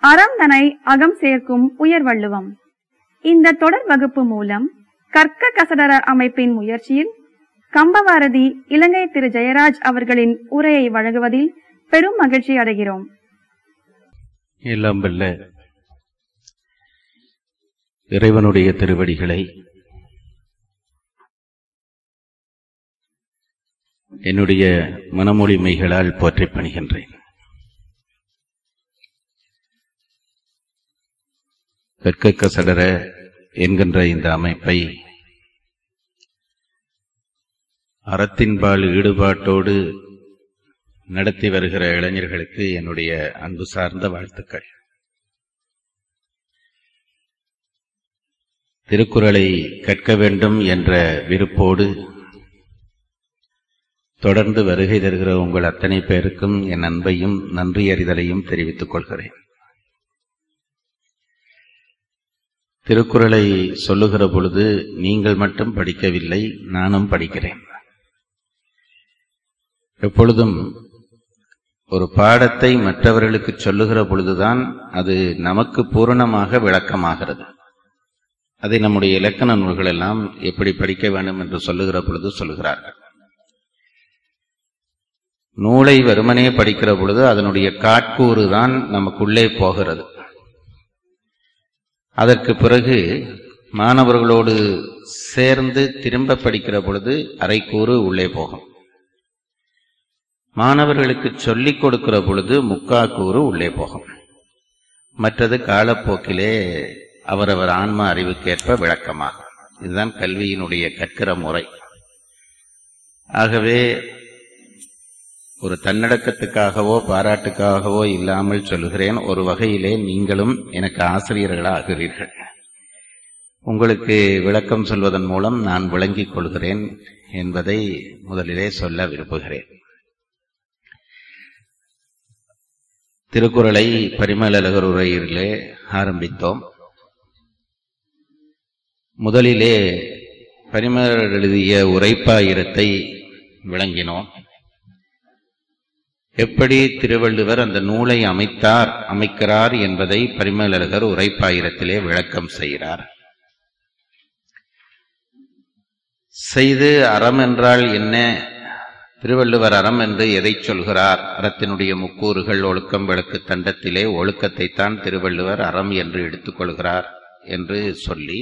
அறம் தனை அகம் சேர்க்கும் உயர்வள்ளுவம் இந்த தொடர் வகுப்பு மூலம் கற்க கசடர அமைப்பின் முயற்சியில் கம்பவாரதி இலங்கை திரு ஜெயராஜ் அவர்களின் உரையை வழங்குவதில் பெரும் மகிழ்ச்சி அடைகிறோம் எல்லாம் வல்ல இறைவனுடைய திருவடிகளை என்னுடைய மனமொழிமைகளால் போற்றிப் பணிகின்றேன் கற்க கசடர என்கின்ற இந்த அமைப்பை அறத்தின்பால் ஈடுபாட்டோடு நடத்தி வருகிற இளைஞர்களுக்கு என்னுடைய அன்பு சார்ந்த வாழ்த்துக்கள் திருக்குறளை கற்க வேண்டும் என்ற விருப்போடு தொடர்ந்து வருகை தருகிற உங்கள் அத்தனை பேருக்கும் என் அன்பையும் நன்றி அறிதலையும் தெரிவித்துக் கொள்கிறேன் திருக்குறளை சொல்லுகிற பொழுது நீங்கள் மட்டும் படிக்கவில்லை நானும் படிக்கிறேன் எப்பொழுதும் ஒரு பாடத்தை மற்றவர்களுக்கு சொல்லுகிற பொழுதுதான் அது நமக்கு பூரணமாக விளக்கமாகிறது அதை நம்முடைய இலக்கண நூல்கள் எல்லாம் எப்படி படிக்க வேண்டும் என்று சொல்லுகிற பொழுது சொல்லுகிறார்கள் நூலை வெறுமனே படிக்கிற பொழுது அதனுடைய காட்கூறு தான் நமக்குள்ளே போகிறது அதற்கு பிறகு மாணவர்களோடு சேர்ந்து திரும்ப படிக்கிற பொழுது அரைக்கூறு உள்ளே போகும் மாணவர்களுக்கு சொல்லிக் கொடுக்கிற பொழுது முக்கா கூறு உள்ளே போகும் மற்றது காலப்போக்கிலே அவரவர் ஆன்ம அறிவுக்கேற்ப விளக்கமாகும் இதுதான் கல்வியினுடைய கற்கிற முறை ஆகவே ஒரு தன்னடக்கத்துக்காகவோ பாராட்டுக்காகவோ இல்லாமல் சொல்லுகிறேன் ஒரு வகையிலே நீங்களும் எனக்கு ஆசிரியர்களாகிறீர்கள் உங்களுக்கு விளக்கம் சொல்வதன் மூலம் நான் விளங்கிக் கொள்கிறேன் என்பதை முதலிலே சொல்ல விரும்புகிறேன் திருக்குறளை பரிமலகர் உரையிலே ஆரம்பித்தோம் முதலிலே பரிமலர் எழுதிய உரைப்பாயிரத்தை விளங்கினோம் எப்படி திருவள்ளுவர் அந்த நூலை அமைத்தார் அமைக்கிறார் என்பதை பரிமலகர் உரைப்பாயிரத்திலே விளக்கம் செய்கிறார் செய்து அறம் என்றால் என்ன திருவள்ளுவர் அறம் என்று எதை சொல்கிறார் அறத்தினுடைய முக்கூறுகள் ஒழுக்கம் விளக்கு தண்டத்திலே ஒழுக்கத்தைத்தான் திருவள்ளுவர் அறம் என்று எடுத்துக்கொள்கிறார் என்று சொல்லி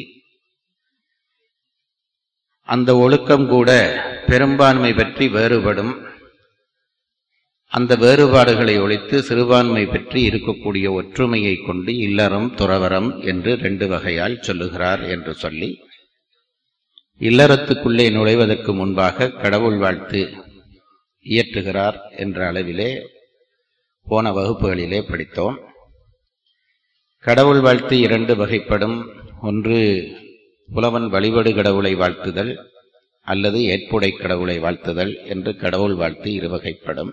அந்த ஒழுக்கம் கூட பெரும்பான்மை பற்றி வேறுபடும் அந்த வேறுபாடுகளை ஒழித்து சிறுபான்மை பற்றி இருக்கக்கூடிய ஒற்றுமையை கொண்டு இல்லறம் துறவரம் என்று ரெண்டு வகையால் சொல்லுகிறார் என்று சொல்லி இல்லறத்துக்குள்ளே நுழைவதற்கு முன்பாக கடவுள் வாழ்த்து இயற்றுகிறார் என்ற அளவிலே போன வகுப்புகளிலே படித்தோம் கடவுள் வாழ்த்து இரண்டு வகைப்படும் ஒன்று புலவன் வழிபடு கடவுளை வாழ்த்துதல் அல்லது ஏற்புடை கடவுளை வாழ்த்துதல் என்று கடவுள் வாழ்த்து இருவகைப்படும்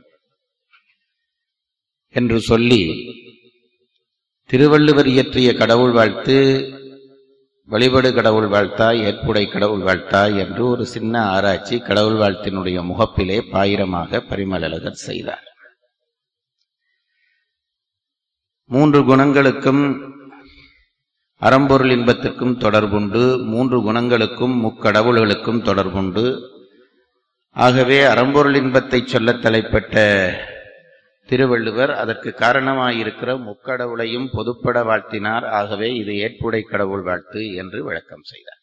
என்று சொல்லி திருவள்ளுவர் இயற்றிய கடவுள் வாழ்த்து வழிபடு கடவுள் வாழ்த்தா ஏற்புடை கடவுள் வாழ்த்தா என்று ஒரு சின்ன ஆராய்ச்சி கடவுள் வாழ்த்தினுடைய முகப்பிலே பாயிரமாக பரிமலகர் செய்தார் மூன்று குணங்களுக்கும் அறம்பொருள் இன்பத்திற்கும் தொடர்புண்டு மூன்று குணங்களுக்கும் முக்கடவுள்களுக்கும் தொடர்புண்டு ஆகவே அறம்பொருள் இன்பத்தை சொல்ல தலைப்பட்ட திருவள்ளுவர் அதற்கு காரணமாயிருக்கிற முக்கடவுளையும் பொதுப்பட வாழ்த்தினார் ஆகவே இது ஏற்புடை கடவுள் வாழ்த்து என்று விளக்கம் செய்தார்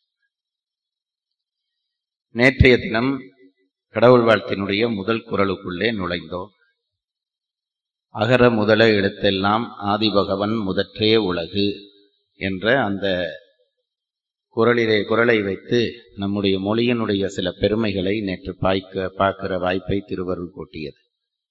நேற்றைய தினம் கடவுள் வாழ்த்தினுடைய முதல் குரலுக்குள்ளே நுழைந்தோம் அகர முதல எழுத்தெல்லாம் ஆதிபகவன் முதற்றே உலகு என்ற அந்த குரலிலே குரலை வைத்து நம்முடைய மொழியினுடைய சில பெருமைகளை நேற்று பாய்க்க பார்க்கிற வாய்ப்பை திருவருள் கூட்டியது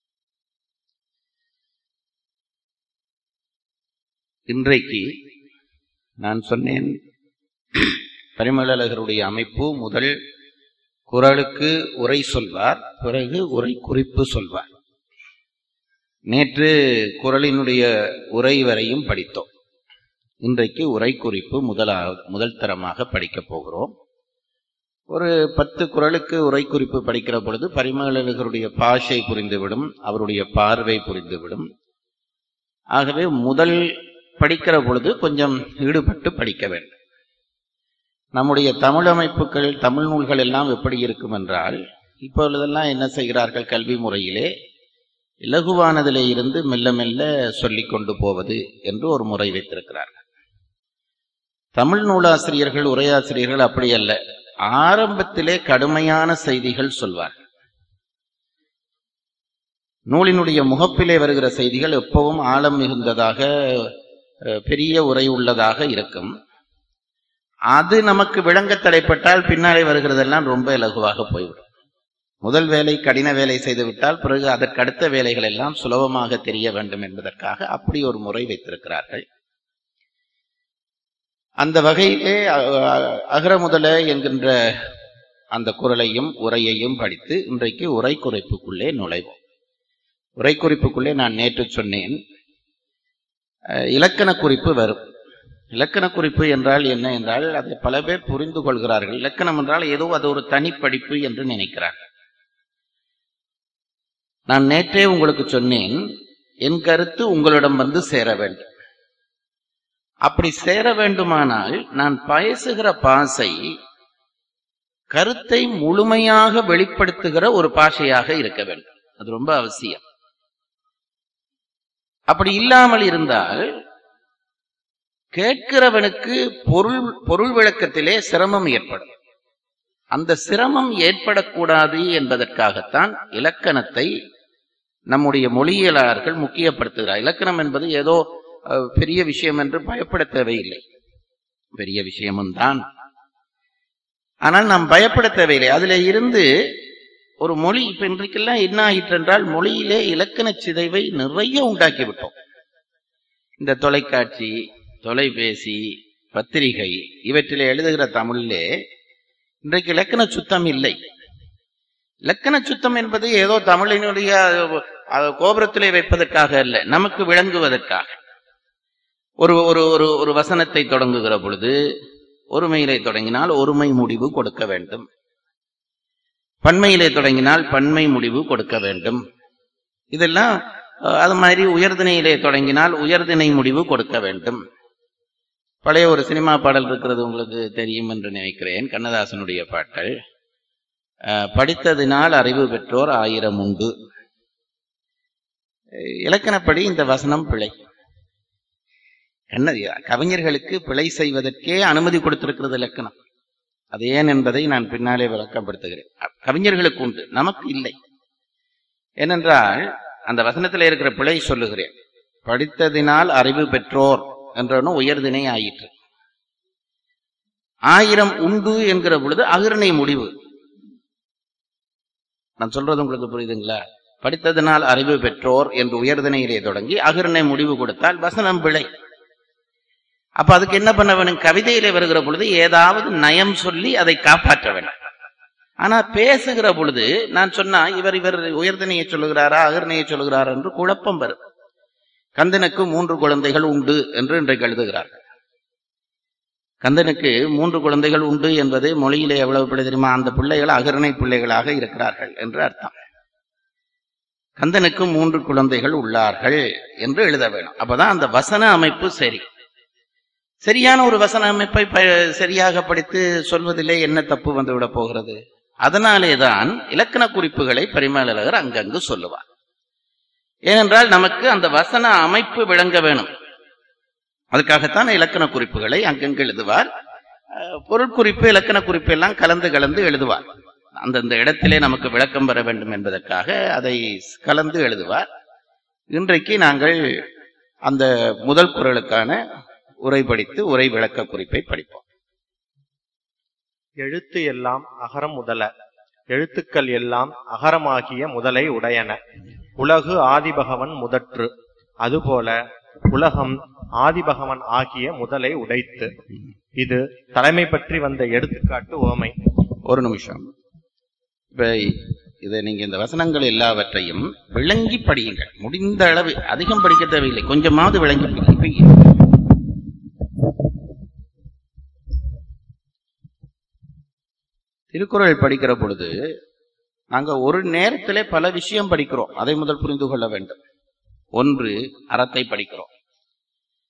இன்றைக்கு நான் சொன்னேன் பரிமளகருடைய அமைப்பு முதல் குரலுக்கு உரை சொல்வார் பிறகு உரை குறிப்பு சொல்வார் நேற்று குரலினுடைய உரை வரையும் படித்தோம் இன்றைக்கு உரை குறிப்பு முதலாவது முதல் தரமாக படிக்கப் போகிறோம் ஒரு பத்து குரலுக்கு உரை குறிப்பு படிக்கிற பொழுது பரிமளகருடைய பாஷை புரிந்துவிடும் அவருடைய பார்வை புரிந்துவிடும் ஆகவே முதல் படிக்கிற பொழுது கொஞ்சம் ஈடுபட்டு படிக்க வேண்டும் நம்முடைய தமிழ் அமைப்புகள் தமிழ் நூல்கள் எல்லாம் எப்படி இருக்கும் என்றால் இப்பொழுதெல்லாம் என்ன செய்கிறார்கள் கல்வி முறையிலே இலகுவானதிலே இருந்து மெல்ல மெல்ல சொல்லிக் கொண்டு போவது என்று ஒரு முறை வைத்திருக்கிறார்கள் தமிழ் நூலாசிரியர்கள் உரையாசிரியர்கள் அப்படி அல்ல ஆரம்பத்திலே கடுமையான செய்திகள் சொல்வார்கள் நூலினுடைய முகப்பிலே வருகிற செய்திகள் எப்பவும் ஆழம் மிகுந்ததாக அஹ், பெரிய உரை உள்ளதாக இருக்கும் அது நமக்கு விளங்க தடைப்பட்டால் பின்னாலே வருகிறதெல்லாம் ரொம்ப இலகுவாக போய்விடும் முதல் வேலை கடின வேலை செய்துவிட்டால் பிறகு அதற்கு அடுத்த வேலைகள் எல்லாம் சுலபமாக தெரிய வேண்டும் என்பதற்காக அப்படி ஒரு முறை வைத்திருக்கிறார்கள் அந்த வகையிலே அ- அ- அகர முதல என்கின்ற அந்த குரலையும் உரையையும் படித்து இன்றைக்கு உரை குறைப்புக்குள்ளே நுழைவோம் உரை குறிப்புக்குள்ளே நான் நேற்று சொன்னேன் அஹ், இலக்கண குறிப்பு வரும் இலக்கண குறிப்பு என்றால் என்ன என்றால் அதை பல பேர் புரிந்து கொள்கிறார்கள் இலக்கணம் என்றால் ஏதோ அது ஒரு தனிப்படிப்பு என்று நினைக்கிறார்கள் நான் நேற்றே உங்களுக்கு சொன்னேன் என் கருத்து உங்களிடம் வந்து சேர வேண்டும் அப்படி சேர வேண்டுமானால் நான் பேசுகிற பாசை கருத்தை முழுமையாக வெளிப்படுத்துகிற ஒரு பாஷையாக இருக்க வேண்டும் அது ரொம்ப அவசியம் அப்படி இல்லாமல் இருந்தால் கேட்கிறவனுக்கு பொருள் பொருள் விளக்கத்திலே சிரமம் ஏற்படும் அந்த சிரமம் ஏற்படக்கூடாது என்பதற்காகத்தான் இலக்கணத்தை நம்முடைய மொழியியலாளர்கள் முக்கியப்படுத்துகிறார் இலக்கணம் என்பது ஏதோ அஹ், பெரிய விஷயம் என்று பயப்பட தேவையில்லை பெரிய விஷயமும் தான் ஆனால் நாம் பயப்பட தேவையில்லை அதுல இருந்து ஒரு மொழி இப்ப இன்றைக்கெல்லாம் என்ன ஆயிற்று என்றால் மொழியிலே இலக்கண சிதைவை நிறைய உண்டாக்கி விட்டோம் இந்த தொலைக்காட்சி தொலைபேசி பத்திரிகை இவற்றிலே எழுதுகிற தமிழிலே இன்றைக்கு இலக்கண சுத்தம் இல்லை இலக்கண சுத்தம் என்பது ஏதோ தமிழினுடைய அஹ், கோபுரத்திலே வைப்பதற்காக அல்ல நமக்கு விளங்குவதற்காக ஒரு ஒரு ஒரு ஒரு வசனத்தை தொடங்குகிற பொழுது ஒருமையிலே தொடங்கினால் ஒருமை முடிவு கொடுக்க வேண்டும் பன்மையிலே தொடங்கினால் பன்மை முடிவு கொடுக்க வேண்டும் இதெல்லாம் அஹ், அது மாதிரி உயர்திணையிலே தொடங்கினால் உயர்திணை முடிவு கொடுக்க வேண்டும் பழைய ஒரு சினிமா பாடல் இருக்கிறது உங்களுக்கு தெரியும் என்று நினைக்கிறேன் கண்ணதாசனுடைய பாட்டல் அஹ், படித்ததினால் அறிவு பெற்றோர் ஆயிரம் உண்டு அஹ், இலக்கணப்படி இந்த வசனம் பிழை என்ன கவிஞர்களுக்கு பிழை செய்வதற்கே அனுமதி கொடுத்திருக்கிறது இலக்கணம் அது ஏன் என்பதை நான் பின்னாலே விளக்கப்படுத்துகிறேன் அ- கவிஞர்களுக்கு உண்டு நமக்கு இல்லை ஏனென்றால் அந்த வசனத்தில் இருக்கிற பிழை சொல்லுகிறேன் படித்ததினால் அறிவு பெற்றோர் என்றனும் உயர்தினை ஆயிற்று ஆயிரம் உண்டு என்கிற பொழுது அகிர்ணை முடிவு நான் சொல்றது உங்களுக்கு புரியுதுங்களா படித்ததினால் அறிவு பெற்றோர் என்று உயர்தினையிலே தொடங்கி அகிர்ணை முடிவு கொடுத்தால் வசனம் பிழை அப்ப அதுக்கு என்ன பண்ண வேணும் கவிதையிலே வருகிற பொழுது ஏதாவது நயம் சொல்லி அதை காப்பாற்ற வேண்டும் ஆனா பேசுகிற பொழுது நான் சொன்னா இவர் இவர் உயர்தனையை சொல்லுகிறாரா அகர்ணையை சொல்லுகிறாரா என்று குழப்பம் வரும் கந்தனுக்கு மூன்று குழந்தைகள் உண்டு என்று இன்றைக்கு எழுதுகிறார்கள் கந்தனுக்கு மூன்று குழந்தைகள் உண்டு என்பது மொழியிலே எவ்வளவு பிள்ளை தெரியுமா அந்த பிள்ளைகள் அகரணை பிள்ளைகளாக இருக்கிறார்கள் என்று அர்த்தம் கந்தனுக்கு மூன்று குழந்தைகள் உள்ளார்கள் என்று எழுத வேணும் அப்பதான் அந்த வசன அமைப்பு சரி சரியான ஒரு வசன அமைப்பை ப- சரியாக படித்து சொல்வதிலே என்ன தப்பு வந்து விட போகிறது அதனாலே தான் இலக்கண குறிப்புகளை பரிமேலழகர் அங்கங்கு சொல்லுவார் ஏனென்றால் நமக்கு அந்த வசன அமைப்பு விளங்க வேணும் அதுக்காகத்தான் இலக்கண குறிப்புகளை அங்கங்கு எழுதுவார் அஹ், பொருள் குறிப்பு இலக்கண குறிப்பு எல்லாம் கலந்து கலந்து எழுதுவார் அந்தந்த இடத்திலே நமக்கு விளக்கம் பெற வேண்டும் என்பதற்காக அதை கலந்து எழுதுவார் இன்றைக்கு நாங்கள் அந்த முதல் குரலுக்கான உரை படித்து உரை விளக்க குறிப்பை படிப்போம் எழுத்து எல்லாம் அகரம் முதல எழுத்துக்கள் எல்லாம் அகரமாகிய முதலை உடையன உலகு ஆதிபகவன் முதற்று அதுபோல உலகம் ஆதிபகவன் ஆகிய முதலை உடைத்து இது தலைமை பற்றி வந்த எடுத்துக்காட்டு ஓமை ஒரு நிமிஷம் இப்ப இதை நீங்க இந்த வசனங்கள் எல்லாவற்றையும் விளங்கி படியுங்கள் முடிந்த அளவு அதிகம் படிக்க தேவையில்லை கொஞ்சமாவது விளங்கி படிங்க. இப்ப திருக்குறள் படிக்கிற பொழுது நாங்க ஒரு நேரத்திலே பல விஷயம் படிக்கிறோம் அதை முதல் புரிந்து கொள்ள வேண்டும் ஒன்று அறத்தை படிக்கிறோம்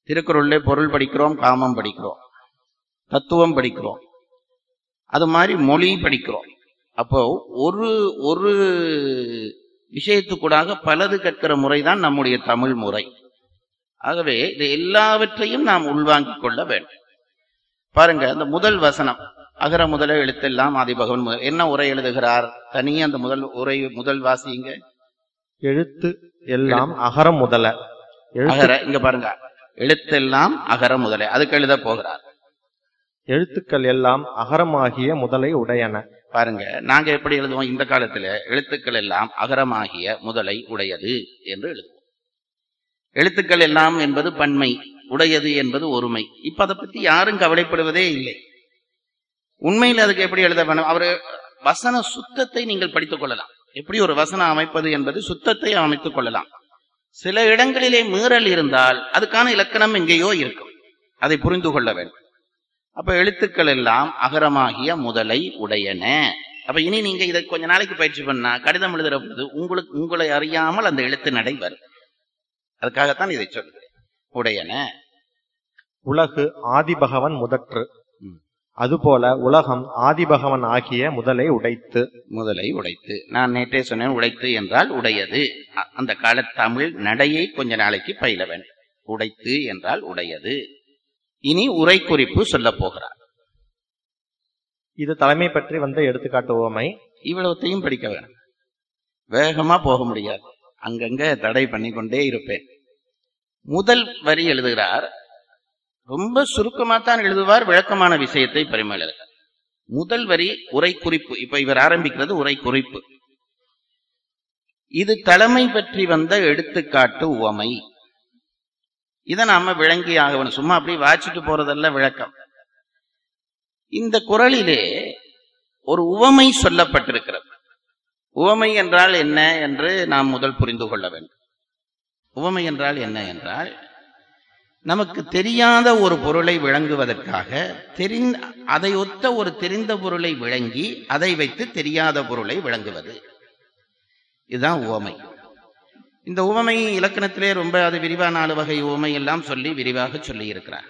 திருக்குறள்ல பொருள் படிக்கிறோம் காமம் படிக்கிறோம் தத்துவம் படிக்கிறோம் அது மாதிரி மொழி படிக்கிறோம் அப்போ ஒரு ஒரு விஷயத்துக்கூடாக பலது கற்கிற முறைதான் நம்முடைய தமிழ் முறை ஆகவே இது எல்லாவற்றையும் நாம் உள்வாங்கிக் கொள்ள வேண்டும் பாருங்க அந்த முதல் வசனம் அகர முதல எழுத்தெல்லாம் ஆதிபகவன் முதல் என்ன உரை எழுதுகிறார் தனியே அந்த முதல் உரை முதல் வாசிங்க எழுத்து எல்லாம் அகரம் முதல எழுத்து அகர இங்க பாருங்க எழுத்தெல்லாம் அகர முதலே அதுக்கு எழுத போகிறார் எழுத்துக்கள் எல்லாம் அகரமாகிய முதலை உடையன பாருங்க நாங்க எப்படி எழுதுவோம் இந்த காலத்துல எழுத்துக்கள் எல்லாம் அகரமாகிய முதலை உடையது என்று எழுதுவோம் எழுத்துக்கள் எல்லாம் என்பது பன்மை உடையது என்பது ஒருமை இப்ப அதை பத்தி யாரும் கவலைப்படுவதே இல்லை உண்மையில் அதுக்கு எப்படி எழுத வேணும் அவரு வசன சுத்தத்தை நீங்கள் படித்துக் கொள்ளலாம் எப்படி ஒரு வசனம் அமைப்பது என்பது சுத்தத்தை அமைத்துக் கொள்ளலாம் சில இடங்களிலே மீறல் இருந்தால் அதுக்கான இலக்கணம் எங்கேயோ இருக்கும் அதை புரிந்து கொள்ள வேண்டும் அப்ப எழுத்துக்கள் எல்லாம் அகரமாகிய முதலை உடையன அப்ப இனி நீங்க இதை கொஞ்ச நாளைக்கு பயிற்சி பண்ணா கடிதம் எழுதுற பொழுது உங்களுக்கு உங்களை அறியாமல் அந்த எழுத்து நடை வரும் அதுக்காகத்தான் இதை சொல்லுகிறேன் உடையன உலகு ஆதிபகவன் முதற்று ம். அதுபோல உலகம் ஆதிபகவன் ஆகிய முதலை உடைத்து முதலை உடைத்து நான் நேற்றே சொன்னேன் உடைத்து என்றால் உடையது அ- அந்த கால தமிழ் நடையை கொஞ்ச நாளைக்கு பயில வேண்டும் உடைத்து என்றால் உடையது இனி உரை குறிப்பு சொல்ல போகிறார் இது தலைமை பற்றி வந்த எடுத்துக்காட்டு உவமை இவ்வளவுத்தையும் படிக்க வேணும் வேகமா போக முடியாது அங்கங்க தடை பண்ணி கொண்டே இருப்பேன் முதல் வரி எழுதுகிறார் ரொம்ப சுருக்கமா தான் எழுதுவார் விளக்கமான விஷயத்தை பரிமாறுகிறார் முதல் வரி உரை குறிப்பு இப்ப இவர் ஆரம்பிக்கிறது உரை குறிப்பு இது தலைமை பற்றி வந்த எடுத்துக்காட்டு உவமை இதை நாம விளங்கி ஆகணும் சும்மா அப்படி வாச்சிட்டு போறதல்ல விளக்கம் இந்த குரலிலே ஒரு உவமை சொல்லப்பட்டிருக்கிறது உவமை என்றால் என்ன என்று நாம் முதல் புரிந்து கொள்ள வேண்டும் உவமை என்றால் என்ன என்றால் நமக்கு தெரியாத ஒரு பொருளை விளங்குவதற்காக தெரிந்த அதை ஒத்த ஒரு தெரிந்த பொருளை விளங்கி அதை வைத்து தெரியாத பொருளை விளங்குவது இதுதான் உவமை இந்த உவமை இலக்கணத்திலே ரொம்ப அது விரிவா நாலு வகை உவமை எல்லாம் சொல்லி விரிவாக சொல்லி இருக்கிறார்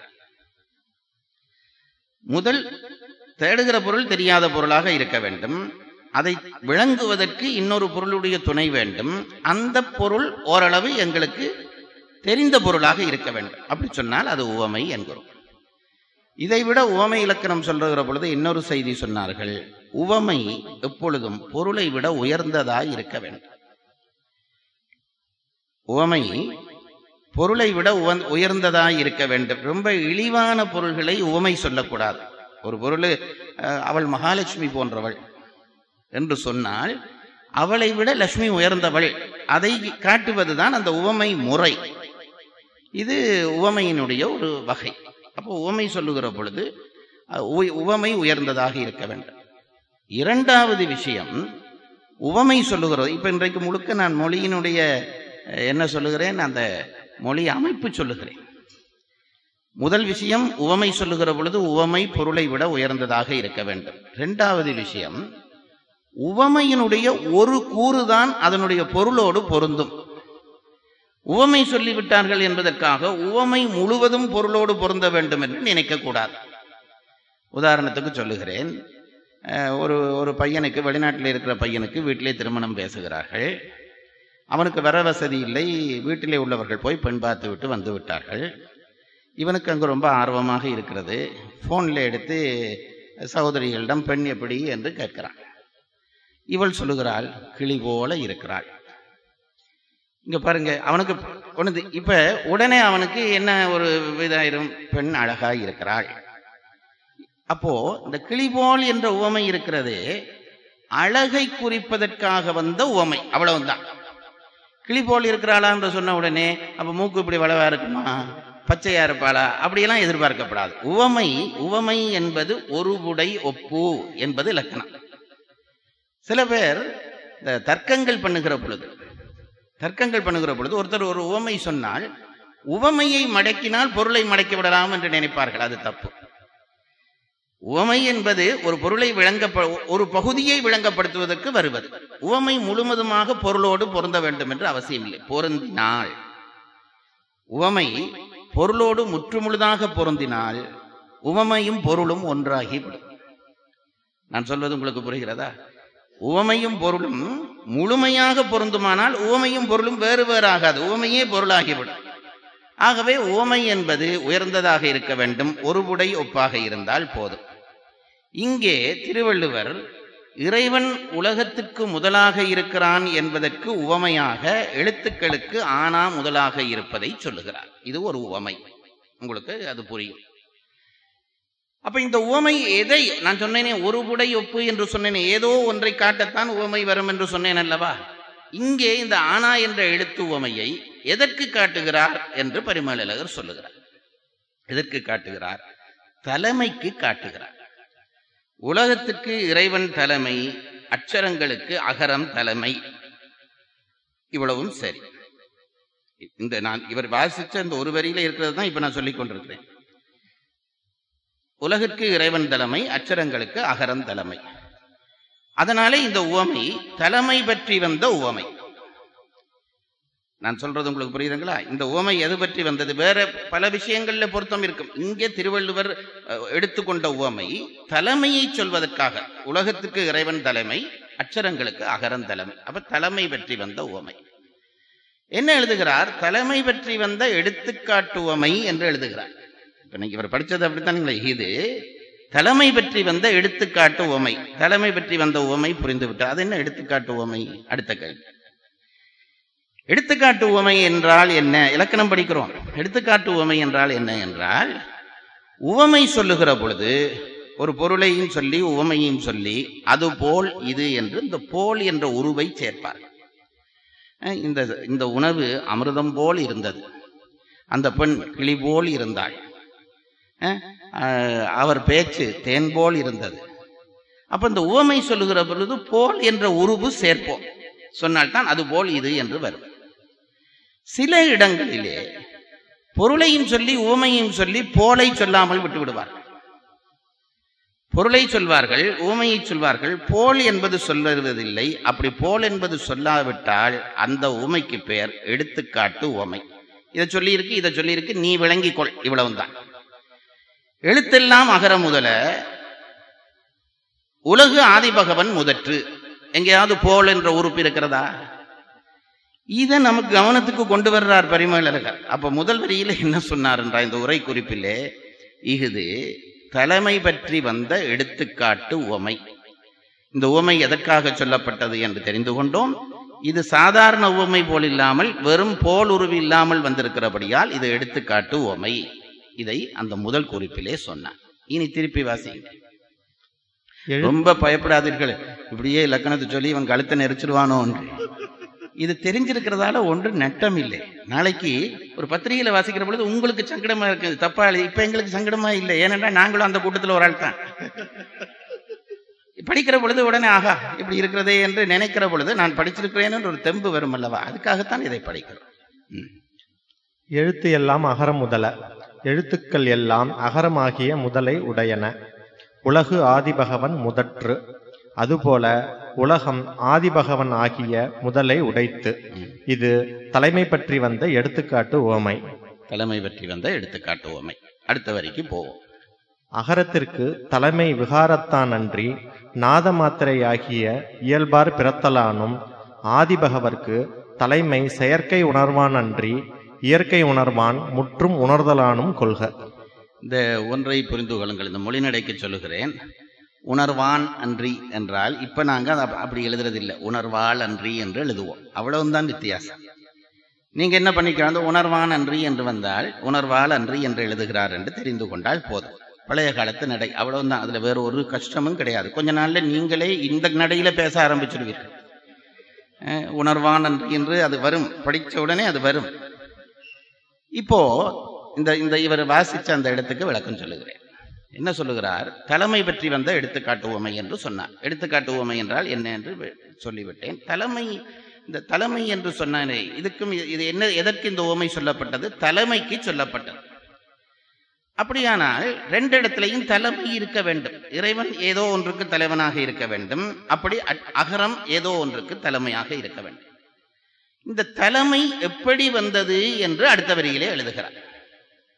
முதல் தேடுகிற பொருள் தெரியாத பொருளாக இருக்க வேண்டும் அதை விளங்குவதற்கு இன்னொரு பொருளுடைய துணை வேண்டும் அந்த பொருள் ஓரளவு எங்களுக்கு தெரிந்த பொருளாக இருக்க வேண்டும் அப்படி சொன்னால் அது உவமை என்கிறோம் இதைவிட உவமை இலக்கணம் சொல்லுகிற பொழுது இன்னொரு செய்தி சொன்னார்கள் உவமை எப்பொழுதும் பொருளை விட உயர்ந்ததாய் இருக்க வேண்டும் உவமை பொருளை விட உவந்- உயர்ந்ததாய் இருக்க வேண்டும் ரொம்ப இழிவான பொருள்களை உவமை சொல்லக்கூடாது ஒரு பொருள் அஹ், அவள் மகாலட்சுமி போன்றவள் என்று சொன்னால் அவளை விட லட்சுமி உயர்ந்தவள் அதை காட்டுவதுதான் அந்த உவமை முறை இது உவமையினுடைய ஒரு வகை அப்போ உவமை சொல்லுகிற பொழுது அஹ், உ- உவமை உயர்ந்ததாக இருக்க வேண்டும் இரண்டாவது விஷயம் உவமை சொல்லுகிறது இப்ப இன்றைக்கு முழுக்க நான் மொழியினுடைய அஹ், என்ன சொல்லுகிறேன் அந்த மொழி அமைப்பு சொல்லுகிறேன் முதல் விஷயம் உவமை சொல்லுகிற பொழுது உவமை பொருளை விட உயர்ந்ததாக இருக்க வேண்டும் இரண்டாவது விஷயம் உவமையினுடைய ஒரு கூறுதான் அதனுடைய பொருளோடு பொருந்தும் உவமை சொல்லிவிட்டார்கள் என்பதற்காக உவமை முழுவதும் பொருளோடு பொருந்த வேண்டும் என்று நினைக்கக்கூடாது உதாரணத்துக்கு சொல்லுகிறேன் அஹ், ஒரு ஒரு பையனுக்கு வெளிநாட்டில் இருக்கிற பையனுக்கு வீட்டிலே திருமணம் பேசுகிறார்கள் அவனுக்கு வர வசதி இல்லை வீட்டிலே உள்ளவர்கள் போய் பெண் பார்த்து விட்டு வந்து விட்டார்கள் இவனுக்கு அங்கு ரொம்ப ஆர்வமாக இருக்கிறது ஃபோனில் எடுத்து சகோதரிகளிடம் பெண் எப்படி என்று கேட்கிறான் இவள் சொல்லுகிறாள் கிளி போல இருக்கிறாள் இங்க பாருங்க அவனுக்கு ஒண்ணுது இப்ப உடனே அவனுக்கு என்ன ஒரு இதாயிரும் பெண் அழகாய் இருக்கிறாள் அப்போ இந்த கிளி போல் என்ற உவமை இருக்கிறது அழகை குறிப்பதற்காக வந்த உவமை அவ்வளவுதான் கிளி போல் இருக்கிறாளா என்று சொன்ன உடனே அப்ப மூக்கு இப்படி வளவா இருக்குமா பச்சையா இருப்பாளா அப்படியெல்லாம் எதிர்பார்க்கப்படாது உவமை உவமை என்பது ஒரு உடை ஒப்பு என்பது இலக்கணம் சில பேர் இந்த தர்க்கங்கள் பண்ணுகிற பொழுது தர்க்கங்கள் பண்ணுகிற பொழுது ஒருத்தர் ஒரு உவமை சொன்னால் உவமையை மடக்கினால் பொருளை மடக்கி விடலாம் என்று நினைப்பார்கள் அது தப்பு உவமை என்பது ஒரு பொருளை விளங்க ஒரு பகுதியை விளங்கப்படுத்துவதற்கு வருவது உவமை முழுவதுமாக பொருளோடு பொருந்த வேண்டும் என்று அவசியம் இல்லை பொருந்தினால் உவமை பொருளோடு முற்றுமுழுதாக பொருந்தினால் உவமையும் பொருளும் ஒன்றாகிவிடும் நான் சொல்வது உங்களுக்கு புரிகிறதா உவமையும் பொருளும் முழுமையாக பொருந்துமானால் உவமையும் பொருளும் வேறு வேறு ஆகாது உவமையே பொருளாகிவிடும் ஆகவே உவமை என்பது உயர்ந்ததாக இருக்க வேண்டும் ஒருபுடை ஒப்பாக இருந்தால் போதும் இங்கே திருவள்ளுவர் இறைவன் உலகத்துக்கு முதலாக இருக்கிறான் என்பதற்கு உவமையாக எழுத்துக்களுக்கு ஆனா முதலாக இருப்பதை சொல்லுகிறார் இது ஒரு உவமை உங்களுக்கு அது புரியும் அப்ப இந்த உவமை எதை நான் சொன்னேனே ஒரு புடை ஒப்பு என்று சொன்னேனே ஏதோ ஒன்றை காட்டத்தான் உவமை வரும் என்று சொன்னேன் அல்லவா இங்கே இந்த ஆனா என்ற எழுத்து உவமையை எதற்கு காட்டுகிறார் என்று பரிமளகர் சொல்லுகிறார் எதற்கு காட்டுகிறார் தலைமைக்கு காட்டுகிறார் உலகத்துக்கு இறைவன் தலைமை அச்சரங்களுக்கு அகரம் தலைமை இவ்வளவும் சரி இந்த நான் இவர் வாசிச்ச இந்த ஒரு வரியில இருக்கிறது தான் இப்ப நான் சொல்லிக் கொண்டிருக்கிறேன் உலகிற்கு இறைவன் தலைமை அச்சரங்களுக்கு அகரம் தலைமை அதனாலே இந்த உவமை தலைமை பற்றி வந்த உவமை நான் சொல்றது உங்களுக்கு புரியுதுங்களா இந்த உவமை எது பற்றி வந்தது வேற பல விஷயங்கள்ல பொருத்தம் இருக்கும் இங்கே திருவள்ளுவர் அஹ், எடுத்துக்கொண்ட உவமை தலைமையை சொல்வதற்காக உலகத்துக்கு இறைவன் தலைமை அச்சரங்களுக்கு அகரம் தலைமை அப்ப தலைமை பற்றி வந்த உவமை என்ன எழுதுகிறார் தலைமை பற்றி வந்த எடுத்துக்காட்டு உவமை என்று எழுதுகிறார் இப்ப நீங்க இவர் படிச்சது அப்படித்தானுங்களே இது தலைமை பற்றி வந்த எடுத்துக்காட்டு உவமை தலைமை பற்றி வந்த உவமை புரிந்து விட்டு அது என்ன எடுத்துக்காட்டு உவமை அடுத்த கேள்வி எடுத்துக்காட்டு உவமை என்றால் என்ன இலக்கணம் படிக்கிறோம் எடுத்துக்காட்டு உவமை என்றால் என்ன என்றால் உவமை சொல்லுகிற பொழுது ஒரு பொருளையும் சொல்லி உவமையும் சொல்லி அது போல் இது என்று இந்த போல் என்ற உருவை சேர்ப்பார் அஹ் இந்த இந்த உணவு அமிர்தம் போல் இருந்தது அந்த பெண் கிளி போல் இருந்தாள் அஹ் அஹ் அவர் பேச்சு தேன் போல் இருந்தது அப்ப இந்த உவமை சொல்லுகிற பொழுது போல் என்ற உருவு சேர்ப்போம் சொன்னால்தான் அது போல் இது என்று வரும் சில இடங்களிலே பொருளையும் சொல்லி உவமையும் சொல்லி போலை சொல்லாமல் விட்டு விடுவார்கள் பொருளை சொல்வார்கள் உவமையை சொல்வார்கள் போல் என்பது சொல்லுவதில்லை அப்படி போல் என்பது சொல்லாவிட்டால் அந்த உவமைக்கு பெயர் எடுத்துக்காட்டு உவமை இதை சொல்லியிருக்கு இதை சொல்லியிருக்கு நீ விளங்கிக் கொள் இவ்வளவுதான் எழுத்தெல்லாம் அகர முதல உலகு ஆதிபகவன் முதற்று எங்கேயாவது போல் என்ற உறுப்பு இருக்கிறதா இதை நமக்கு கவனத்துக்கு கொண்டு வர்றார் பரிமளகர் அப்ப முதல் வரியில என்ன சொன்னார் என்ற இந்த உரை குறிப்பிலே இஃது தலைமை பற்றி வந்த எடுத்துக்காட்டு உவமை இந்த உவமை எதற்காக சொல்லப்பட்டது என்று தெரிந்து கொண்டோம் இது சாதாரண உவமை போல் இல்லாமல் வெறும் போல் உருவு இல்லாமல் வந்திருக்கிறபடியால் இது எடுத்துக்காட்டு உவமை இதை அந்த முதல் குறிப்பிலே சொன்னார் இனி திருப்பி வாசிங்க எழு ரொம்ப பயப்படாதீர்கள் இப்படியே இலக்கணத்தை சொல்லி இவன் கழுத்தை நெரிச்சிருவானோ என்று இது தெரிஞ்சிருக்கிறதால ஒன்று நட்டம் இல்லை நாளைக்கு ஒரு பத்திரிகையில வாசிக்கிற பொழுது உங்களுக்கு சங்கடமா இருக்கு தப்பா எழுதி இப்ப எங்களுக்கு சங்கடமா இல்லை ஏனென்றா நாங்களும் அந்த கூட்டத்தில் ஒரு ஆள் தான் படிக்கிற பொழுது உடனே ஆகா இப்படி இருக்கிறதே என்று நினைக்கிற பொழுது நான் படிச்சிருக்கிறேன் என்று ஒரு தெம்பு வரும் அல்லவா அதுக்காகத்தான் இதை படிக்கிறோம் ம். எழுத்து எல்லாம் அகரம் முதல எழுத்துக்கள் எல்லாம் அகரமாகிய முதலை உடையன உலகு ஆதிபகவன் முதற்று அதுபோல உலகம் ஆதிபகவன் ஆகிய முதலை உடைத்து ம். இது தலைமை பற்றி வந்த எடுத்துக்காட்டு உவமை தலைமை பற்றி வந்த எடுத்துக்காட்டு உவமை அடுத்த வரைக்கு போவோம் அகரத்திற்கு தலைமை விகாரத்தான் அன்றி நாத மாத்திரையாகிய இயல்பார் பிறத்தலானும் ஆதிபகவர்க்கு தலைமை செயற்கை உணர்வான் அன்றி இயற்கை உணர்வான் முற்றும் உணர்தலானும் கொள்க இந்த ஒன்றை புரிந்து கொள்ளுங்கள் இந்த மொழிநடைக்கு சொல்லுகிறேன் உணர்வான் அன்றி என்றால் இப்ப நாங்க அதை அப்ப- அப்படி எழுதுறதில்லை உணர்வாள் அன்றி என்று எழுதுவோம் அவ்வளவுதான் வித்தியாசம் நீங்க என்ன பண்ணிக்கலாம் அந்த உணர்வான் அன்றி என்று வந்தால் உணர்வாள் அன்றி என்று எழுதுகிறார் என்று தெரிந்து கொண்டால் போதும் பழைய காலத்து நடை அவ்வளவுதான் அதுல வேற ஒரு கஷ்டமும் கிடையாது கொஞ்ச நாள்ல நீங்களே இந்த நடையில பேச ஆரம்பிச்சிடுவீர்கள் அஹ், உணர்வான் அன்றி என்று அது வரும் படிச்ச உடனே அது வரும் இப்போ இந்த இந்த இவர் வாசிச்ச அந்த இடத்துக்கு விளக்கம் சொல்லுகிறேன் என்ன சொல்லுகிறார் தலைமை பற்றி வந்த எடுத்துக்காட்டு உவமை என்று சொன்னார் எடுத்துக்காட்டு உவமை என்றால் என்ன என்று வி- சொல்லிவிட்டேன் தலைமை இந்த தலைமை என்று சொன்னானே இதுக்கும் இது- இது என்ன எதற்கு இந்த உவமை சொல்லப்பட்டது தலைமைக்கு சொல்லப்பட்டது அப்படியானால் ரெண்டு இடத்திலையும் தலைமை இருக்க வேண்டும் இறைவன் ஏதோ ஒன்றுக்கு தலைவனாக இருக்க வேண்டும் அப்படி அ- அகரம் ஏதோ ஒன்றுக்கு தலைமையாக இருக்க வேண்டும் இந்த தலைமை எப்படி வந்தது என்று அடுத்த வரியிலே எழுதுகிறார்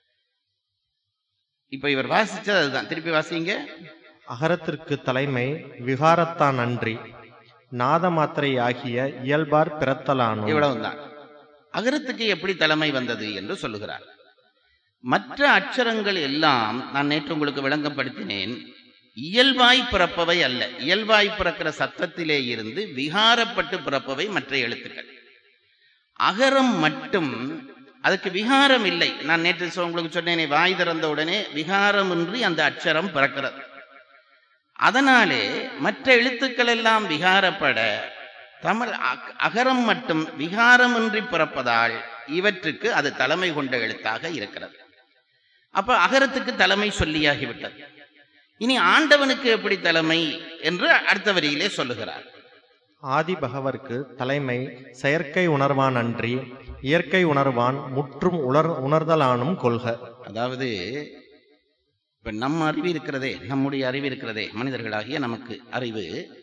இப்ப இவர் வாசிச்சது அதுதான் திருப்பி வாசிங்க அகரத்திற்கு தலைமை விகாரத்தான் அன்றி நாத மாத்திரை ஆகிய இயல்பார் பிறத்தலானும் இவ்வளவுதான் அகரத்துக்கு எப்படி தலைமை வந்தது என்று சொல்லுகிறார் மற்ற அச்சரங்கள் எல்லாம் நான் நேற்று உங்களுக்கு விளங்கப்படுத்தினேன் இயல்பாய் பிறப்பவை அல்ல இயல்பாய் பிறக்கிற சத்தத்திலே இருந்து விகாரப்பட்டு பிறப்பவை மற்ற எழுத்துக்கள் அகரம் மட்டும் அதுக்கு விகாரம் இல்லை நான் நேற்று சொ- உங்களுக்கு சொன்னேனே வாய் திறந்த உடனே விகாரமின்றி அந்த அச்சரம் பிறக்கிறது அதனாலே மற்ற எழுத்துக்கள் எல்லாம் விகாரப்பட தமிழ் அக- அகரம் மட்டும் விகாரமின்றி பிறப்பதால் இவற்றுக்கு அது தலைமை கொண்ட எழுத்தாக இருக்கிறது அப்ப அகரத்துக்கு தலைமை சொல்லியாகிவிட்டது இனி ஆண்டவனுக்கு எப்படி தலைமை என்று அடுத்த வரியிலே சொல்லுகிறார் ஆதி பகவர்க்கு தலைமை செயற்கை உணர்வான் அன்றி இயற்கை உணர்வான் முற்றும் உணர் உணர்தலானும் கொள்க அதாவது இப்ப நம்ம அறிவு இருக்கிறதே நம்முடைய அறிவு இருக்கிறதே மனிதர்களாகிய நமக்கு அறிவு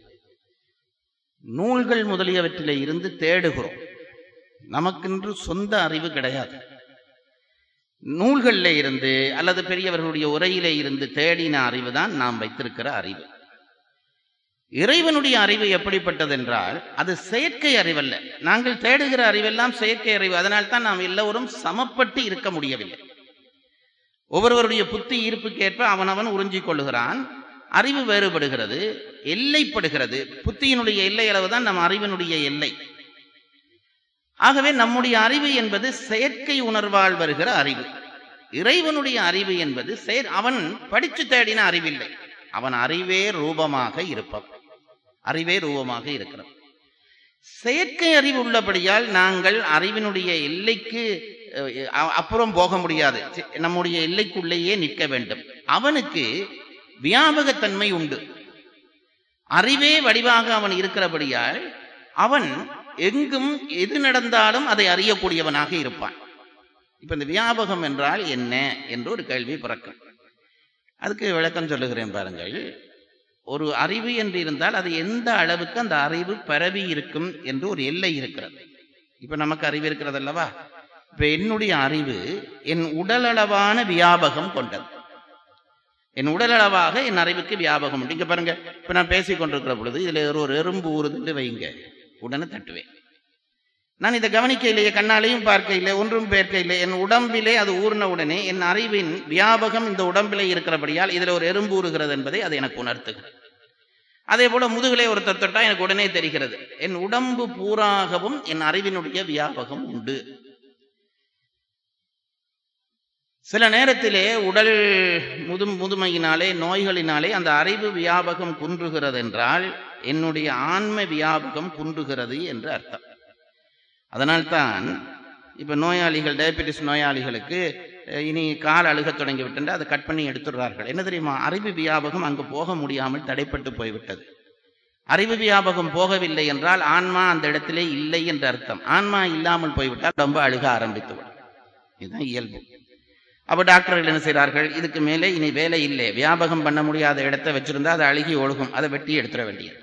நூல்கள் முதலியவற்றிலே இருந்து தேடுகிறோம் நமக்கென்று சொந்த அறிவு கிடையாது நூல்களிலே இருந்து அல்லது பெரியவர்களுடைய உரையிலே இருந்து தேடின அறிவு தான் நாம் வைத்திருக்கிற அறிவு இறைவனுடைய அறிவு எப்படிப்பட்டது என்றால் அது செயற்கை அறிவல்ல நாங்கள் தேடுகிற அறிவெல்லாம் செயற்கை அறிவு அதனால்தான் நாம் எல்லோரும் சமப்பட்டு இருக்க முடியவில்லை ஒவ்வொருவருடைய புத்தி ஈர்ப்புக்கேற்ப அவனவன் உறிஞ்சிக் கொள்ளுகிறான் அறிவு வேறுபடுகிறது எல்லைப்படுகிறது புத்தியினுடைய எல்லை அளவுதான் நம் அறிவினுடைய எல்லை ஆகவே நம்முடைய அறிவு என்பது செயற்கை உணர்வால் வருகிற அறிவு இறைவனுடைய அறிவு என்பது செயற் அவன் படித்து தேடின அறிவில்லை அவன் அறிவே ரூபமாக இருப்பவன் அறிவே ரூபமாக இருக்கிறது செயற்கை அறிவு உள்ளபடியால் நாங்கள் அறிவினுடைய எல்லைக்கு அஹ், அ- அப்புறம் போக முடியாது சி- நம்முடைய எல்லைக்குள்ளேயே நிற்க வேண்டும் அவனுக்கு வியாபகத்தன்மை உண்டு அறிவே வடிவாக அவன் இருக்கிறபடியால் அவன் எங்கும் எது நடந்தாலும் அதை அறியக்கூடியவனாக இருப்பான் இப்ப இந்த வியாபகம் என்றால் என்ன என்று ஒரு கேள்வி பிறக்கும் அதுக்கு விளக்கம் சொல்லுகிறேன் பாருங்கள் ஒரு அறிவு என்று இருந்தால் அது எந்த அளவுக்கு அந்த அறிவு பரவி இருக்கும் என்று ஒரு எல்லை இருக்கிறது இப்ப நமக்கு அறிவு இருக்கிறது அல்லவா இப்ப என்னுடைய அறிவு என் உடலளவான வியாபகம் கொண்டது என் உடலளவாக என் அறிவுக்கு வியாபகம் உண்டு இங்க பாருங்க இப்ப நான் பேசிக் கொண்டிருக்கிற பொழுது இதுல ஒரு- ஒரு எறும்பு ஊறுதுன்னு வைங்க உடனே தட்டுவேன் நான் இதை கவனிக்க இல்லையே கண்ணாலையும் பார்க்க இல்லை ஒன்றும் பேர்க்க இல்லை என் உடம்பிலே அது ஊறின உடனே என் அறிவின் வியாபகம் இந்த உடம்பிலே இருக்கிறபடியால் இதுல ஒரு எறும்பு ஊறுகிறது என்பதை அது எனக்கு உணர்த்துகிறது அதே போல முதுகிலே ஒருத்தர் தொட்டா எனக்கு உடனே தெரிகிறது என் உடம்பு பூராகவும் என் அறிவினுடைய வியாபகம் உண்டு சில நேரத்திலே உடல் முது முதுமையினாலே நோய்களினாலே அந்த அறிவு வியாபகம் குன்றுகிறது என்றால் என்னுடைய ஆன்ம வியாபகம் குன்றுகிறது என்று அர்த்தம் அதனால்தான் இப்ப நோயாளிகள் டயபெட்டிஸ் நோயாளிகளுக்கு அஹ், இனி கால் அழுகத் தொடங்கி விட்டு அதை கட் பண்ணி எடுத்துடுறார்கள் என்ன தெரியுமா அறிவு வியாபகம் அங்கு போக முடியாமல் தடைப்பட்டு போய்விட்டது அறிவு வியாபகம் போகவில்லை என்றால் ஆன்மா அந்த இடத்திலே இல்லை என்று அர்த்தம் ஆன்மா இல்லாமல் போய்விட்டால் ரொம்ப அழுக ஆரம்பித்து விடும் இதுதான் இயல்பு அப்ப டாக்டர்கள் என்ன செய்கிறார்கள் இதுக்கு மேலே இனி வேலை இல்லை வியாபகம் பண்ண முடியாத இடத்தை வச்சிருந்தா அது அழுகி ஒழுகும் அதை வெட்டி எடுத்துட வேண்டியது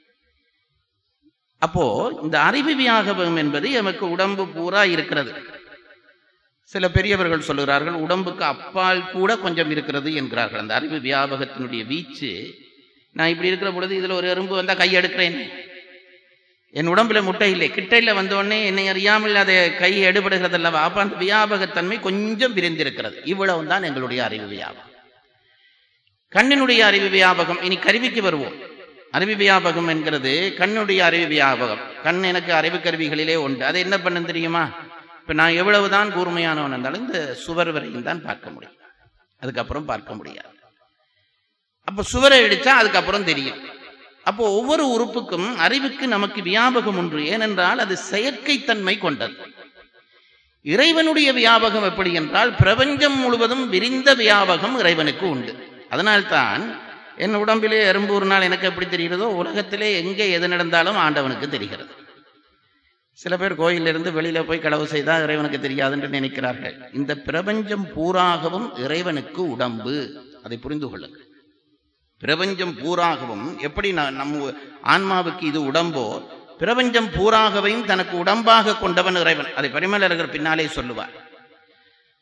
அப்போ இந்த அறிவு வியாபகம் என்பது எமக்கு உடம்பு பூரா இருக்கிறது சில பெரியவர்கள் சொல்லுகிறார்கள் உடம்புக்கு அப்பால் கூட கொஞ்சம் இருக்கிறது என்கிறார்கள் அந்த அறிவு வியாபகத்தினுடைய வீச்சு நான் இப்படி இருக்கிற பொழுது இதுல ஒரு எறும்பு வந்தா கை எடுக்கிறேன் என் உடம்புல முட்டை இல்லை கிட்டையில வந்த உடனே என்னை அறியாமல் அதை கை எடுபடுகிறது அல்லவா அப்ப அந்த வியாபகத்தன்மை கொஞ்சம் விரிந்திருக்கிறது இவ்வளவு தான் எங்களுடைய அறிவு வியாபகம் கண்ணினுடைய அறிவு வியாபகம் இனி கருவிக்கு வருவோம் அறிவு வியாபகம் என்கிறது கண்ணுடைய அறிவு வியாபகம் கண் எனக்கு அறிவு கருவிகளிலே உண்டு அது என்ன பண்ணும் தெரியுமா இப்ப நான் எவ்வளவுதான் கூர்மையானவன் இருந்தாலும் இந்த சுவர் வரையும் தான் பார்க்க முடியும் அதுக்கப்புறம் பார்க்க முடியாது அப்ப சுவரை இடிச்சா அதுக்கப்புறம் தெரியும் அப்போ ஒவ்வொரு உறுப்புக்கும் அறிவுக்கு நமக்கு வியாபகம் உண்டு ஏனென்றால் அது செயற்கைத்தன்மை கொண்டது இறைவனுடைய வியாபகம் எப்படி என்றால் பிரபஞ்சம் முழுவதும் விரிந்த வியாபகம் இறைவனுக்கு உண்டு அதனால்தான் என் உடம்பிலே எறும்பு ஒரு நாள் எனக்கு எப்படி தெரிகிறதோ உலகத்திலே எங்கே எது நடந்தாலும் ஆண்டவனுக்கு தெரிகிறது சில பேர் கோயிலிருந்து வெளியில போய் களவு செய்தா இறைவனுக்கு தெரியாது என்று நினைக்கிறார்கள் இந்த பிரபஞ்சம் பூராகவும் இறைவனுக்கு உடம்பு அதை புரிந்து கொள்ளுங்கள் பிரபஞ்சம் பூராகவும் எப்படி ந- நம்ம ஆன்மாவுக்கு இது உடம்போ பிரபஞ்சம் பூராகவையும் தனக்கு உடம்பாக கொண்டவன் இறைவன் அதை பரிமலர்கள் பின்னாலே சொல்லுவார்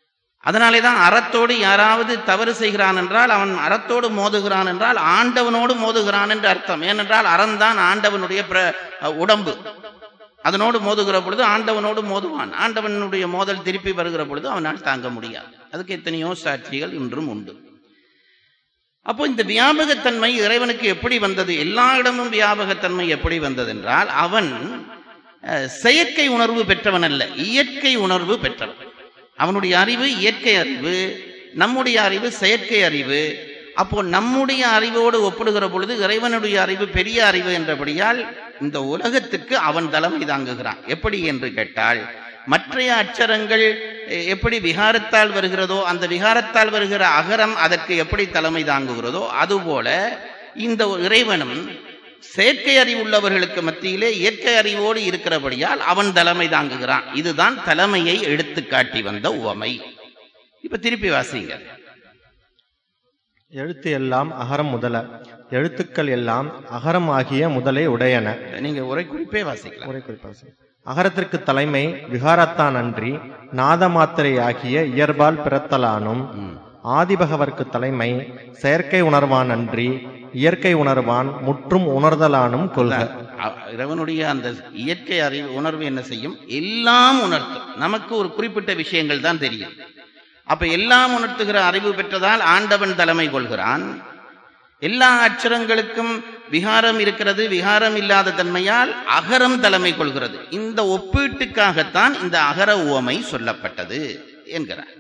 அதனாலே தான் அறத்தோடு யாராவது தவறு செய்கிறான் என்றால் அவன் அறத்தோடு மோதுகிறான் என்றால் ஆண்டவனோடு மோதுகிறான் என்று அர்த்தம் ஏனென்றால் அறம்தான் ஆண்டவனுடைய பிர- உடம்பு அதனோடு மோதுகிற பொழுது ஆண்டவனோடு மோதுவான் ஆண்டவனுடைய மோதல் திருப்பி வருகிற பொழுது அவனால் தாங்க முடியாது அதுக்கு எத்தனையோ சாட்சிகள் இன்றும் உண்டு அப்போ இந்த வியாபகத்தன்மை இறைவனுக்கு எப்படி வந்தது எல்லா இடமும் வியாபகத்தன்மை எப்படி வந்தது என்றால் அவன் அஹ், செயற்கை உணர்வு பெற்றவன் அல்ல இயற்கை உணர்வு பெற்றவன் அவனுடைய அறிவு இயற்கை அறிவு நம்முடைய அறிவு செயற்கை அறிவு அப்போ நம்முடைய அறிவோடு ஒப்பிடுகிற பொழுது இறைவனுடைய அறிவு பெரிய அறிவு என்றபடியால் இந்த உலகத்துக்கு அவன் தலைமை தாங்குகிறான் எப்படி என்று கேட்டால் மற்றைய அச்சரங்கள் எ- எப்படி விகாரத்தால் வருகிறதோ அந்த விகாரத்தால் வருகிற அகரம் அதற்கு எப்படி தலைமை தாங்குகிறதோ அதுபோல இந்த இறைவனும் செயற்கை அறிவுள்ளவர்களுக்கு மத்தியிலே இயற்கை அறிவோடு இருக்கிறபடியால் அவன் தலைமை தாங்குகிறான் இதுதான் தலைமையை எடுத்துக்காட்டி வந்த உவமை இப்ப திருப்பி வாசிங்க எழுத்து எல்லாம் அகரம் முதல எழுத்துக்கள் எல்லாம் அகரம் ஆகிய முதலை உடையன நீங்க உரை குறிப்பே வாசிக்கலாம் உரை குறிப்பாக சொல்லு. அகரத்திற்கு தலைமை விகாரத்தான் அன்றி நாத மாத்திரை ஆகிய இயல்பால் பிறத்தலானும் ம். ஆதிபகவர்க்கு தலைமை செயற்கை உணர்வான் அன்றி இயற்கை உணர்வான் முற்றும் உணர்தலானும் கொள்க அ- இறைவனுடைய அந்த இயற்கை அறிவு உணர்வு என்ன செய்யும் எல்லாம் உணர்த்தும் நமக்கு ஒரு குறிப்பிட்ட விஷயங்கள் தான் தெரியும் அப்ப எல்லாம் உணர்த்துகிற அறிவு பெற்றதால் ஆண்டவன் தலைமை கொள்கிறான் எல்லா அச்சரங்களுக்கும் விகாரம் இருக்கிறது விகாரம் இல்லாத தன்மையால் அகரம் தலைமை கொள்கிறது இந்த ஒப்பீட்டுக்காகத்தான் இந்த அகர உவமை சொல்லப்பட்டது என்கிறார்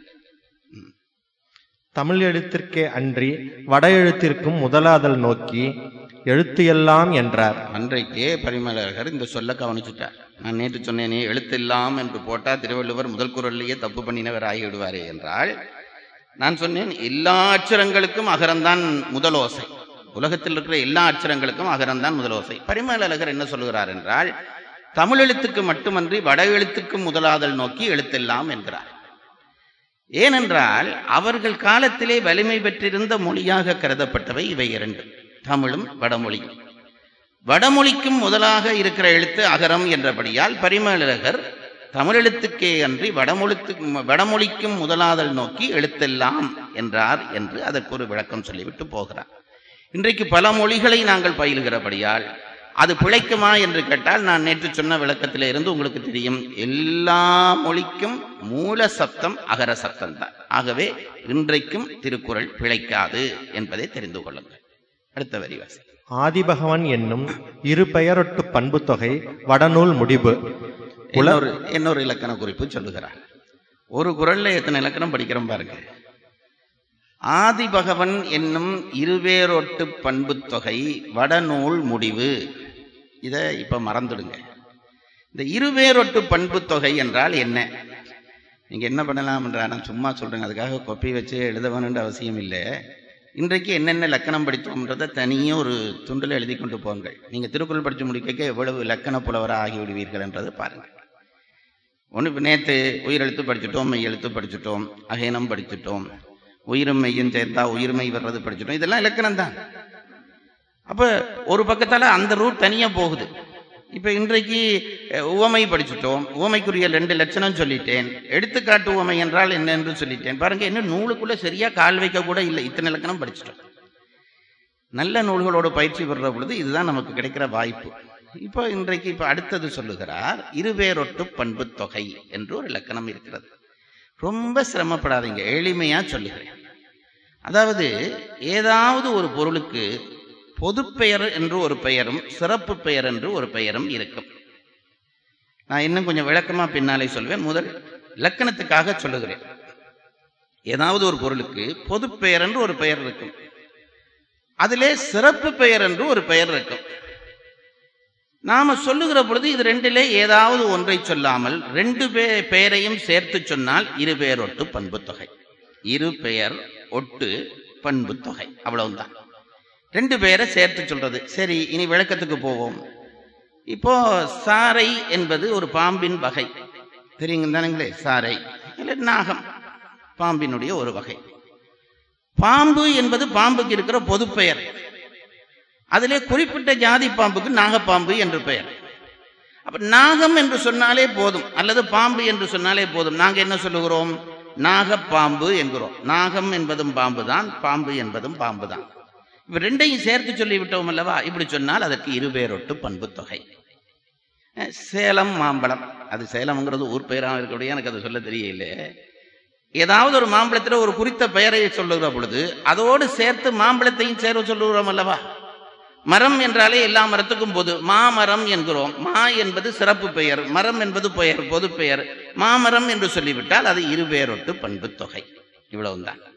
தமிழ் எழுத்திற்கே அன்றி வட எழுத்திற்கும் முதலாதல் நோக்கி எழுத்து எல்லாம் என்றார் அன்றைக்கே பரிமலகர் இந்த சொல்ல கவனிச்சுட்டார் நான் நேற்று சொன்னேனே எழுத்தெல்லாம் என்று போட்டா திருவள்ளுவர் முதல் குரல்லையே தப்பு பண்ணினவர் ஆகிவிடுவாரே என்றால் நான் சொன்னேன் எல்லா அச்சரங்களுக்கும் அகரம்தான் முதலோசை உலகத்தில் இருக்கிற எல்லா அச்சரங்களுக்கும் அகரம்தான் முதலோசை பரிமலகர் என்ன சொல்லுகிறார் என்றால் தமிழ் எழுத்துக்கு மட்டுமன்றி வட எழுத்துக்கும் முதலாதல் நோக்கி எழுத்தெல்லாம் என்கிறார் ஏனென்றால் அவர்கள் காலத்திலே வலிமை பெற்றிருந்த மொழியாக கருதப்பட்டவை இவை இரண்டு தமிழும் வடமொழியும் வடமொழிக்கும் முதலாக இருக்கிற எழுத்து அகரம் என்றபடியால் பரிமேலழகர் தமிழெழுத்துக்கே அன்றி வடமொழித்து வடமொழிக்கும் முதலாதல் நோக்கி எழுத்தெல்லாம் என்றார் என்று அதற்கு ஒரு விளக்கம் சொல்லிவிட்டு போகிறார் இன்றைக்கு பல மொழிகளை நாங்கள் பயிலுகிறபடியால் அது பிழைக்குமா என்று கேட்டால் நான் நேற்று சொன்ன விளக்கத்திலே இருந்து உங்களுக்கு தெரியும் எல்லா மொழிக்கும் மூல சப்தம் அகர சப்தம் தான் ஆகவே இன்றைக்கும் திருக்குறள் பிழைக்காது என்பதை தெரிந்து கொள்ளுங்கள் அடுத்த வரி வாசி ஆதிபகவன் என்னும் இரு பெயரொட்டு பண்பு தொகை வடநூல் முடிவு உல இன்னொரு இன்னொரு இலக்கண குறிப்பு சொல்லுகிறார் ஒரு குரல்ல எத்தனை இலக்கணம் படிக்கிறோம் பாருங்க ஆதிபகவன் என்னும் இருவேரொட்டு பண்பு தொகை வடநூல் முடிவு இதை இப்ப மறந்துடுங்க இந்த இருவேரொட்டு பண்பு தொகை என்றால் என்ன நீங்க என்ன பண்ணலாம் என்றா நான் சும்மா சொல்றேன் அதுக்காக கொப்பி வச்சு எழுத வேணுன்ற அவசியம் இல்லை இன்றைக்கு என்னென்ன லக்கணம் படித்தோம்ன்றதை தனியே ஒரு துண்டில் எழுதி கொண்டு போங்கள் நீங்க திருக்குறள் படிச்சு முடிக்க எவ்வளவு லக்கண புலவராக ஆகிவிடுவீர்கள் என்றதை பாருங்கள் ஒன்று இப்போ நேற்று உயிரெழுத்து படிச்சுட்டோம் மெய் எழுத்து படிச்சுட்டோம் அகேனம் படிச்சுட்டோம் உயிரும் மெய்யும் சேர்ந்தா உயிர்மை வர்றது படிச்சுட்டோம் இதெல்லாம் இலக்கணம் தான் அப்ப ஒரு பக்கத்தால அந்த ரூட் தனியா போகுது இப்ப இன்றைக்கு அஹ், உவமை படிச்சுட்டோம் உவமைக்குரிய ரெண்டு லட்சணம் சொல்லிட்டேன் எடுத்துக்காட்டு உவமை என்றால் என்ன என்று சொல்லிட்டேன் பாருங்க இன்னும் நூலுக்குள்ள சரியா கால் வைக்க கூட இல்லை இத்தனை இலக்கணம் படிச்சுட்டோம் நல்ல நூல்களோட பயிற்சி பெறுற பொழுது இதுதான் நமக்கு கிடைக்கிற வாய்ப்பு இப்போ இன்றைக்கு இப்போ அடுத்தது சொல்லுகிறார் இருவேரொட்டு பண்பு தொகை என்று ஒரு இலக்கணம் இருக்கிறது ரொம்ப சிரமப்படாதீங்க எளிமையா சொல்லுகிறேன் அதாவது ஏதாவது ஒரு பொருளுக்கு பொதுப்பெயர் என்று ஒரு பெயரும் சிறப்பு பெயர் என்று ஒரு பெயரும் இருக்கும் நான் இன்னும் கொஞ்சம் விளக்கமா பின்னாலே சொல்வேன் முதல் இலக்கணத்துக்காக சொல்லுகிறேன் ஏதாவது ஒரு பொருளுக்கு பொதுப்பெயர் என்று ஒரு பெயர் இருக்கும் அதிலே சிறப்பு பெயர் என்று ஒரு பெயர் இருக்கும் நாம சொல்லுகிற பொழுது இது ரெண்டிலே ஏதாவது ஒன்றை சொல்லாமல் ரெண்டு பே பெயரையும் சேர்த்து சொன்னால் இரு பெயர் ஒட்டு பண்பு தொகை இரு பெயர் ஒட்டு பண்பு தொகை அவ்வளவுதான் ரெண்டு பெயரை சேர்த்து சொல்றது சரி இனி விளக்கத்துக்கு போவோம் இப்போ சாரை என்பது ஒரு பாம்பின் வகை தெரியுங்க தானுங்களே சாரை இல்லை நாகம் பாம்பினுடைய ஒரு வகை பாம்பு என்பது பாம்புக்கு இருக்கிற பொது பெயர் அதிலே குறிப்பிட்ட ஜாதி பாம்புக்கு நாகப்பாம்பு என்று பெயர் அப்ப நாகம் என்று சொன்னாலே போதும் அல்லது பாம்பு என்று சொன்னாலே போதும் நாங்க என்ன சொல்லுகிறோம் நாகப்பாம்பு என்கிறோம் நாகம் என்பதும் பாம்பு தான் பாம்பு என்பதும் பாம்பு தான் இப்ப ரெண்டையும் சேர்த்து சொல்லிவிட்டோம் அல்லவா இப்படி சொன்னால் அதற்கு இருபேரொட்டு பண்பு தொகை அஹ் சேலம் மாம்பழம் அது சேலம்ங்கிறது ஊர் பெயராக இருக்கக்கூடிய எனக்கு அது சொல்ல தெரியல ஏதாவது ஒரு மாம்பழத்துல ஒரு குறித்த பெயரை சொல்லுகிற பொழுது அதோடு சேர்த்து மாம்பழத்தையும் சேர்வு சொல்லுகிறோம் அல்லவா மரம் என்றாலே எல்லா மரத்துக்கும் பொது மாமரம் என்கிறோம் மா என்பது சிறப்பு பெயர் மரம் என்பது பெயர் பொது பெயர் மாமரம் என்று சொல்லிவிட்டால் அது இருபேரொட்டு பண்பு தொகை இவ்வளவுதான்